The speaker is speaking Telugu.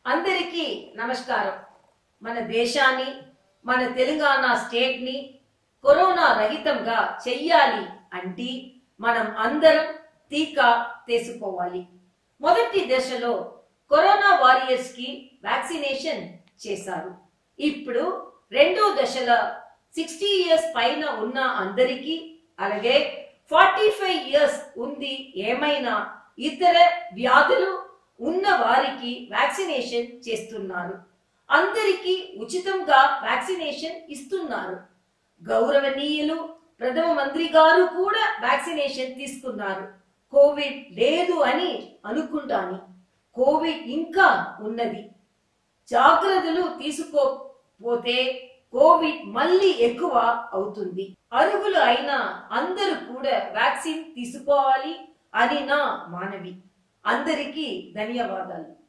అందరికీ నమస్కారం మన దేశాన్ని మన తెలంగాణ స్టేట్ ని కరోనా రహితంగా చెయ్యాలి అంటే మనం అందరం టీకా తీసుకోవాలి మొదటి దశలో కరోనా వారియర్స్ కి వ్యాక్సినేషన్ చేశారు ఇప్పుడు రెండో దశలో సిక్స్టీ ఇయర్స్ పైన ఉన్న అందరికీ అలాగే ఫార్టీ ఫైవ్ ఇయర్స్ ఉంది ఏమైనా ఇతర వ్యాధులు ఉన్న వారికి వ్యాక్సినేషన్ చేస్తున్నారు అందరికీ ఉచితంగా వ్యాక్సినేషన్ ఇస్తున్నారు గౌరవనీయులు ప్రథమ మంత్రి గారు కూడా వ్యాక్సినేషన్ తీసుకున్నారు కోవిడ్ లేదు అని అనుకుంటాను కోవిడ్ ఇంకా ఉన్నది జాగ్రత్తలు తీసుకోపోతే కోవిడ్ మళ్ళీ ఎక్కువ అవుతుంది అరుగులు అయినా అందరూ కూడా వ్యాక్సిన్ తీసుకోవాలి అని నా మానవి అందరికీ ధన్యవాదాలు